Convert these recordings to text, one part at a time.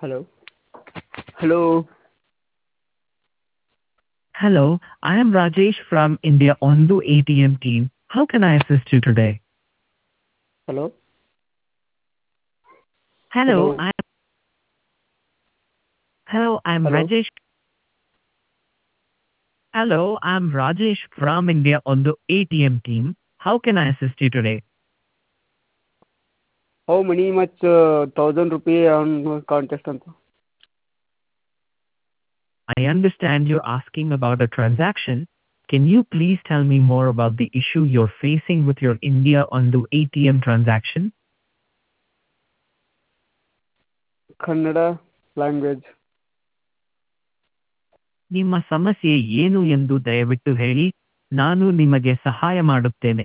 Hello. Hello. Hello, I am Rajesh from India Ondu ATM team. How can I assist you today? Hello. Hello, Hello. I am Hello, I'm Hello. Rajesh. Hello, I'm Rajesh from India Ondu ATM team. How can I assist you today? How many much uh, thousand rupee on contest ಅಂತ I understand you're asking about a transaction. Can you please tell me more about the issue you're facing with your India Ondu ATM transaction? Kannada language ನಿಮ್ಮ ಸಮಸ್ಯೆ ಏನು ಎಂದು ದಯವಿಟ್ಟು ಹೇಳಿ ನಾನು ನಿಮಗೆ ಸಹಾಯ ಮಾಡುತ್ತೇನೆ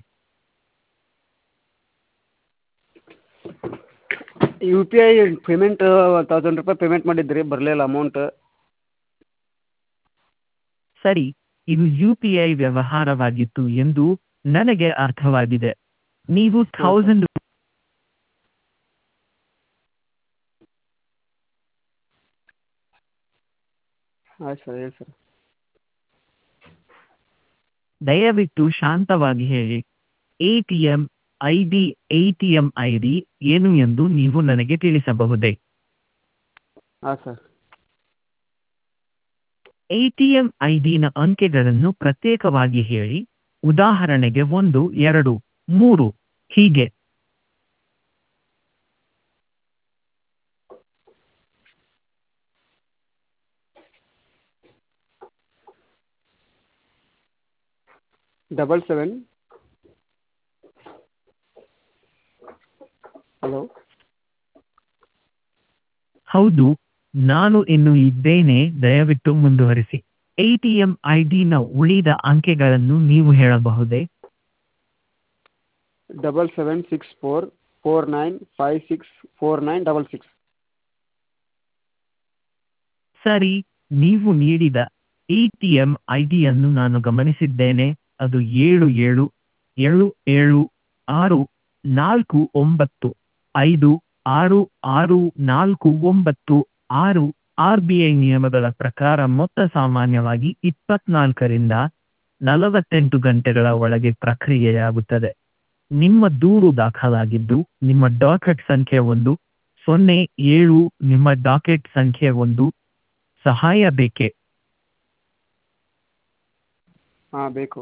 U P I payment thousand ರೂಪಾಯಿ ಪೇಮೆಂಟ್ ಮಾಡಿದ್ರಿ ಬರಲಿಲ್ಲ ಅಮೌಂಟ್ ಸರಿ ಇದು ಯು ಪಿ ಐ ವ್ಯವಹಾರವಾಗಿತ್ತು ಎಂದು ನನಗೆ ಅರ್ಥವಾಗಿದೆ ನೀವು ಥೌಸಂಡ್ ಆಯ್ತು ಸರ್ ಹೇಳಿ ಸರ್ ದಯವಿಟ್ಟು ಶಾಂತವಾಗಿ ಹೇಳಿ A T M I D A T M I D ಏನು ಎಂದು ನೀವು ನನಗೆ ತಿಳಿಸಬಹುದೇ ಹಾಂ sir A T M I ಡಿನ ಅಂಕೆಗಳನ್ನು ಪ್ರತ್ಯೇಕವಾಗಿ ಹೇಳಿ ಉದಾಹರಣೆಗೆ ಒಂದು ಎರಡು ಮೂರು ಹೀಗೆ ಡಬಲ್ ಸೆವೆನ್ ಹಲೋ ಹೌದು ನಾನು ಇನ್ನು ಇದ್ದೇನೆ ದಯವಿಟ್ಟು ಮುಂದುವರಿಸಿ ಎ ಟಿ ಎಂ ಐ ಡಿನ ಉಳಿದ ಅಂಕೆಗಳನ್ನು ನೀವು ಹೇಳಬಹುದೇ double seven six four four nine five six four nine double six ಸರಿ ನೀವು ನೀಡಿದ ಎ ಟಿ ಎಂ ಐ ಡಿಯನ್ನು ನಾನು ಗಮನಿಸಿದ್ದೇನೆ ಅದು ಏಳು ಏಳು ಏಳು ಏಳು ಆರು ನಾಲ್ಕು ಒಂಬತ್ತು ಐದು ಆರು ಆರು ನಾಲ್ಕು ಒಂಬತ್ತು ಆರು ಆರ್ ಬಿ ಐ ನಿಯಮಗಳ ಪ್ರಕಾರ ಮೊತ್ತ ಸಾಮಾನ್ಯವಾಗಿ ಇಪ್ಪತ್ನಾಲ್ಕರಿಂದ ನಲವತ್ತೆಂಟು ಗಂಟೆಗಳ ಒಳಗೆ ಪ್ರಕ್ರಿಯೆಯಾಗುತ್ತದೆ ನಿಮ್ಮ ದೂರು ದಾಖಲಾಗಿದ್ದು ನಿಮ್ಮ ಡಾಕೆಟ್ ಸಂಖ್ಯೆ ಒಂದು ಸೊನ್ನೆ ಏಳು ನಿಮ್ಮ ಡಾಕೆಟ್ ಸಂಖ್ಯೆ ಒಂದು ಸಹಾಯ ಬೇಕೇ ಹಾಂ ಬೇಕು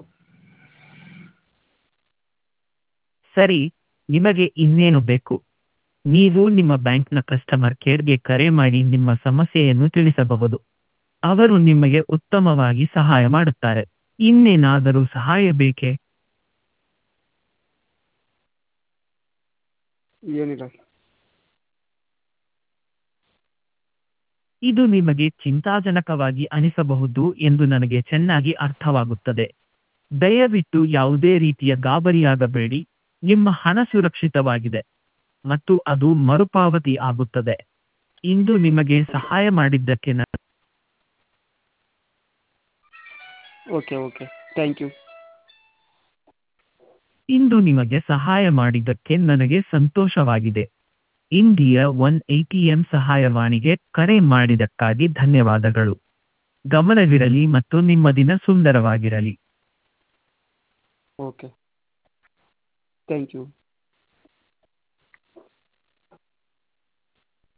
ಸರಿ ನಿಮಗೆ ಇನ್ನೇನು ಬೇಕು ನೀವು ನಿಮ್ಮ ಬ್ಯಾಂಕ್ನ ಕಸ್ಟಮರ್ ಕೇರ್ಗೆ ಕರೆ ಮಾಡಿ ನಿಮ್ಮ ಸಮಸ್ಯೆಯನ್ನು ತಿಳಿಸಬಹುದು ಅವರು ನಿಮಗೆ ಉತ್ತಮವಾಗಿ ಸಹಾಯ ಮಾಡುತ್ತಾರೆ ಇನ್ನೇನಾದರೂ ಸಹಾಯ ಬೇಕೇ ಏನಿಲ್ಲ ಇದು ನಿಮಗೆ ಚಿಂತಾಜನಕವಾಗಿ ಅನಿಸಬಹುದು ಎಂದು ನನಗೆ ಚೆನ್ನಾಗಿ ಅರ್ಥವಾಗುತ್ತದೆ ದಯವಿಟ್ಟು ಯಾವುದೇ ರೀತಿಯ ಗಾಬರಿಯಾಗಬೇಡಿ ನಿಮ್ಮ ಹಣ ಸುರಕ್ಷಿತವಾಗಿದೆ ಮತ್ತು ಅದು ಮರುಪಾವತಿ ಆಗುತ್ತದೆ ಇಂದು ನಿಮಗೆ ಸಹಾಯ ಮಾಡಿದ್ದಕ್ಕೆ ನಾನು ಓಕೆ ಓಕೆ ಥ್ಯಾಂಕ್ ಯು ಇಂದು ನಿಮಗೆ ಸಹಾಯ ಮಾಡಿದ್ದಕ್ಕೆ ನನಗೆ ಸಂತೋಷವಾಗಿದೆ ಇಂಡಿಯಾ ಒನ್ ಎಟಿಎಂ ಸಹಾಯವಾಣಿಗೆ ಕರೆ ಮಾಡಿದ್ದಕ್ಕಾಗಿ ಧನ್ಯವಾದಗಳು ಗಮನವಿರಲಿ ಮತ್ತು ನಿಮ್ಮ ದಿನ ಸುಂದರವಾಗಿರಲಿ ಓಕೆ ಥ್ಯಾಂಕ್ ಯು